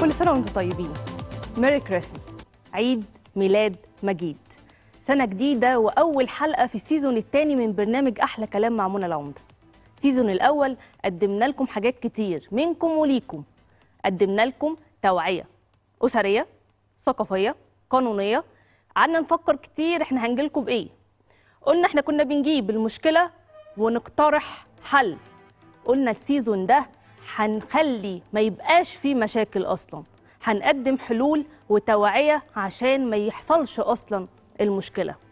كل سنة وانتم طيبين ميري كريسمس عيد ميلاد مجيد سنة جديدة وأول حلقة في السيزون الثاني من برنامج أحلى كلام مع منى العمدة السيزون الأول قدمنا لكم حاجات كتير منكم وليكم قدمنا لكم توعية أسرية ثقافية قانونية قعدنا نفكر كتير احنا هنجيلكم بإيه قلنا احنا كنا بنجيب المشكلة ونقترح حل قلنا السيزون ده هنخلي ما يبقاش فيه مشاكل اصلا هنقدم حلول وتوعيه عشان ما يحصلش اصلا المشكله